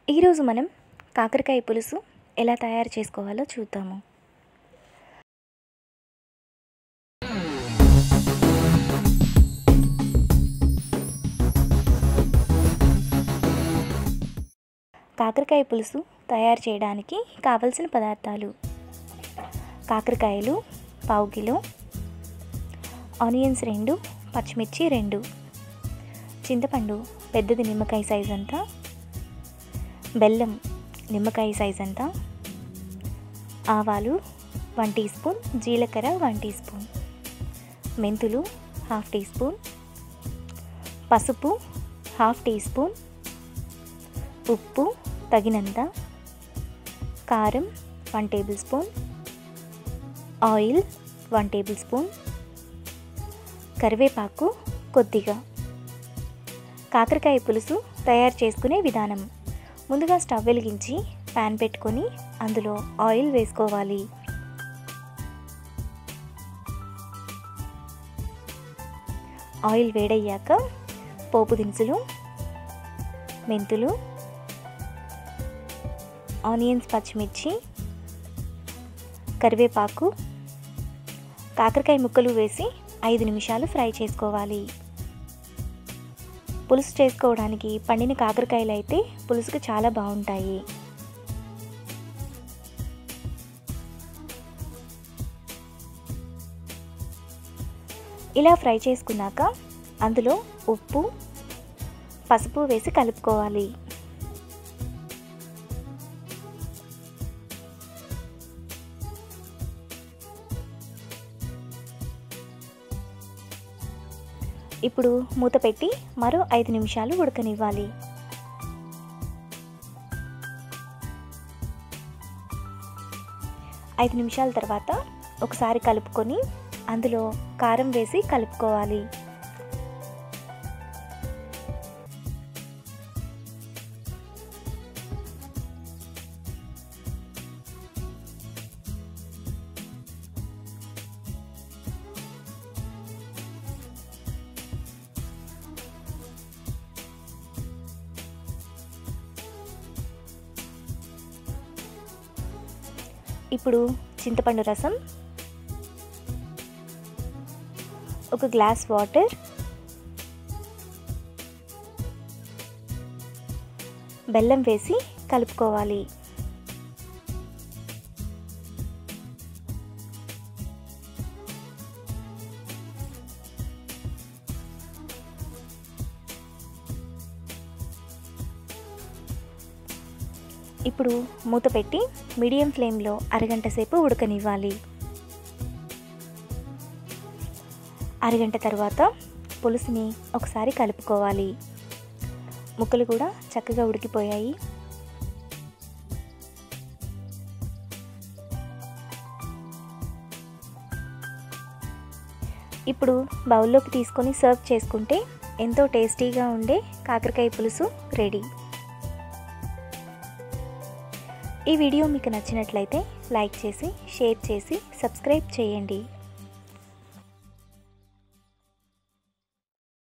ఈరోజు మనం కాకరకాయ పులుసు ఎలా తయారు చేసుకోవాలో చూద్దాము కాకరకాయ పులుసు తయారు చేయడానికి కావలసిన పదార్థాలు కాకరకాయలు పావు కిలో ఆనియన్స్ రెండు పచ్చిమిర్చి రెండు చింతపండు పెద్దది నిమ్మకాయ సైజ్ అంతా బెల్లం నిమ్మకాయ సైజ్ అంతా ఆవాలు వన్ టీ స్పూన్ జీలకర్ర వన్ టీ స్పూన్ మెంతులు హాఫ్ టీ స్పూన్ పసుపు హాఫ్ టీ స్పూన్ ఉప్పు తగినంత కారం one tablespoon oil one tablespoon కరివేపాకు కొద్దిగా కాకరకాయ పులుసు తయారు చేసుకునే విధానం ముందుగా స్టవ్ వెలిగించి ప్యాన్ పెట్టుకొని అందులో ఆయిల్ వేసుకోవాలి ఆయిల్ వేడయ్యాక పోపు దినుసులు మెంతులు ఆనియన్స్ పచ్చిమిర్చి కరివేపాకు కాకరకాయ ముక్కలు వేసి ఐదు నిమిషాలు ఫ్రై చేసుకోవాలి పులుసు చేసుకోవడానికి పండిన కాకరకాయలు అయితే పులుసుకు చాలా బాగుంటాయి ఇలా ఫ్రై చేసుకున్నాక అందులో ఉప్పు పసుపు వేసి కలుపుకోవాలి ఇప్పుడు మూత పెట్టి మరో ఐదు నిమిషాలు ఉడకనివ్వాలి ఐదు నిమిషాల తర్వాత ఒకసారి కలుపుకొని అందులో కారం వేసి కలుపుకోవాలి ఇప్పుడు చింతపండు రసం ఒక గ్లాస్ వాటర్ బెల్లం వేసి కలుపుకోవాలి ఇప్పుడు మూత పెట్టి మీడియం ఫ్లేమ్లో అరగంట సేపు ఉడకనివ్వాలి అరగంట తర్వాత పులుసుని ఒకసారి కలుపుకోవాలి ముక్కలు కూడా చక్కగా ఉడికిపోయాయి ఇప్పుడు బౌల్లోకి తీసుకొని సర్వ్ చేసుకుంటే ఎంతో టేస్టీగా ఉండే కాకరకాయ పులుసు రెడీ ఈ వీడియో మీకు నచ్చినట్లయితే లైక్ చేసి షేర్ చేసి సబ్స్క్రైబ్ చేయండి